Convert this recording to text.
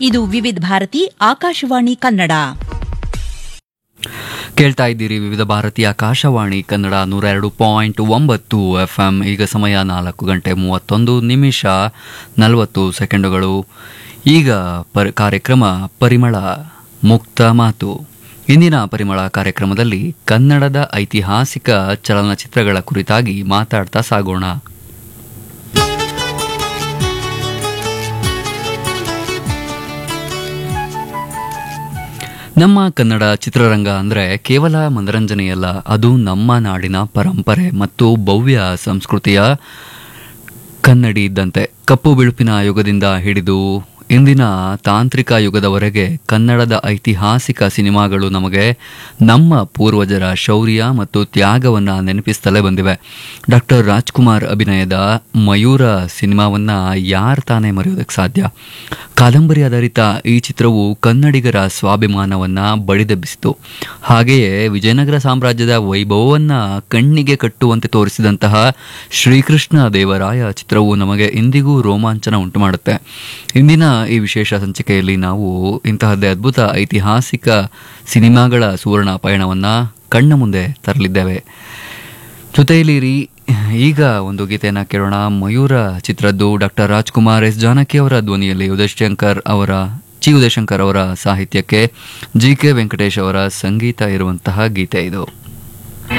ಇದು ವಿವಿಧ ಭಾರತಿ ಆಕಾಶವಾಣಿ ಕನ್ನಡ ಕೇಳ್ತಾ ಇದ್ದೀರಿ ವಿವಿಧ ಭಾರತೀಯ ಆಕಾಶವಾಣಿ ಕನ್ನಡ ನೂರ ಎರಡು ಪಾಯಿಂಟ್ ಒಂಬತ್ತು ಎಫ್ ಎಂ ಈಗ ಸಮಯ ನಾಲ್ಕು ಗಂಟೆ ಮೂವತ್ತೊಂದು ನಿಮಿಷ ನಲವತ್ತು ಸೆಕೆಂಡುಗಳು ಈಗ ಪರ್ ಕಾರ್ಯಕ್ರಮ ಪರಿಮಳ ಮುಕ್ತ ಮಾತು ಇಂದಿನ ಪರಿಮಳ ಕಾರ್ಯಕ್ರಮದಲ್ಲಿ ಕನ್ನಡದ ಐತಿಹಾಸಿಕ ಚಲನಚಿತ್ರಗಳ ಕುರಿತಾಗಿ ಮಾತಾಡ್ತಾ ಸಾಗೋಣ ನಮ್ಮ ಕನ್ನಡ ಚಿತ್ರರಂಗ ಅಂದರೆ ಕೇವಲ ಮನರಂಜನೆಯಲ್ಲ ಅದು ನಮ್ಮ ನಾಡಿನ ಪರಂಪರೆ ಮತ್ತು ಭವ್ಯ ಸಂಸ್ಕೃತಿಯ ಕನ್ನಡಿ ಇದ್ದಂತೆ ಕಪ್ಪು ಬಿಳುಪಿನ ಯುಗದಿಂದ ಹಿಡಿದು ಇಂದಿನ ತಾಂತ್ರಿಕ ಯುಗದವರೆಗೆ ಕನ್ನಡದ ಐತಿಹಾಸಿಕ ಸಿನಿಮಾಗಳು ನಮಗೆ ನಮ್ಮ ಪೂರ್ವಜರ ಶೌರ್ಯ ಮತ್ತು ತ್ಯಾಗವನ್ನು ನೆನಪಿಸ್ತಲೇ ಬಂದಿವೆ ಡಾಕ್ಟರ್ ರಾಜ್ಕುಮಾರ್ ಅಭಿನಯದ ಮಯೂರ ಸಿನಿಮಾವನ್ನು ಯಾರು ತಾನೇ ಮರೆಯೋದಕ್ಕೆ ಸಾಧ್ಯ ಕಾದಂಬರಿ ಆಧಾರಿತ ಈ ಚಿತ್ರವು ಕನ್ನಡಿಗರ ಸ್ವಾಭಿಮಾನವನ್ನು ಬಡಿದೆಬ್ಬಿಸಿತು ಹಾಗೆಯೇ ವಿಜಯನಗರ ಸಾಮ್ರಾಜ್ಯದ ವೈಭವವನ್ನು ಕಣ್ಣಿಗೆ ಕಟ್ಟುವಂತೆ ತೋರಿಸಿದಂತಹ ಶ್ರೀಕೃಷ್ಣ ದೇವರಾಯ ಚಿತ್ರವು ನಮಗೆ ಇಂದಿಗೂ ರೋಮಾಂಚನ ಉಂಟು ಮಾಡುತ್ತೆ ಇಂದಿನ ಈ ವಿಶೇಷ ಸಂಚಿಕೆಯಲ್ಲಿ ನಾವು ಇಂತಹದ್ದೇ ಅದ್ಭುತ ಐತಿಹಾಸಿಕ ಸಿನಿಮಾಗಳ ಸುವರ್ಣ ಪಯಣವನ್ನು ಕಣ್ಣ ಮುಂದೆ ತರಲಿದ್ದೇವೆ ಜೊತೆಯಲ್ಲಿರಿ ಈಗ ಒಂದು ಗೀತೆಯನ್ನು ಕೇಳೋಣ ಮಯೂರ ಚಿತ್ರದ್ದು ಡಾಕ್ಟರ್ ರಾಜ್ಕುಮಾರ್ ಎಸ್ ಜಾನಕಿ ಅವರ ಧ್ವನಿಯಲ್ಲಿ ಉದಯಶಂಕರ್ ಅವರ ಚಿ ಉದಯಶಂಕರ್ ಅವರ ಸಾಹಿತ್ಯಕ್ಕೆ ಜಿ ಕೆ ವೆಂಕಟೇಶ್ ಅವರ ಸಂಗೀತ ಇರುವಂತಹ ಗೀತೆ ಇದು